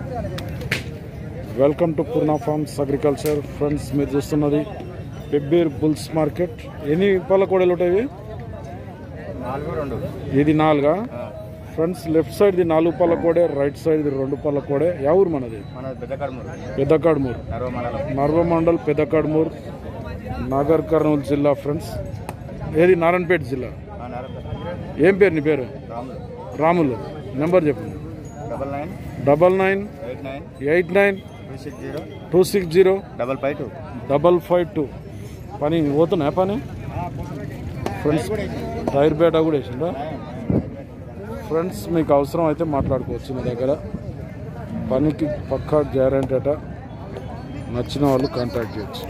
welcome to Purna farms agriculture friends మీరు చూస్తున్నది Pebbair bulls market ఎన్ని పళ్ళ కోడలు ఉంటాయి నాలుగు రెండు ఇది నాలుగా ఫ్రెండ్స్ లెఫ్ట్ సైడ్ది నాలుగు పళ్ళ కోడే రైట్ సైడ్ది రెండు పళ్ళ కోడే యా ఊరు మనది మన పెద్ద కడుమూరు పెద్దకాడుమూరు నరవ మండలం నర్వ మండల్ పెద్దకాడుమూరు నాగర్ కర్నూలు జిల్లా ఫ్రెండ్స్ ఏది నారాయణపేట జిల్లా ఆ నరవ ఏం పేరు నీ పేరు రాములు రాములు నెంబర్ చెప్పండి double nine double nine eight nine eight nine two six zero two six zero double five two double five two పని పోతున్నా పని ఫ్రెండ్స్ టైర్ బేట కూడా వేసిందా ఫ్రెండ్స్ మీకు అవసరం అయితే మాట్లాడుకోవచ్చు మీ దగ్గర పనికి పక్కా గ్యారంటీ అట నచ్చిన వాళ్ళు కాంటాక్ట్ చేయొచ్చు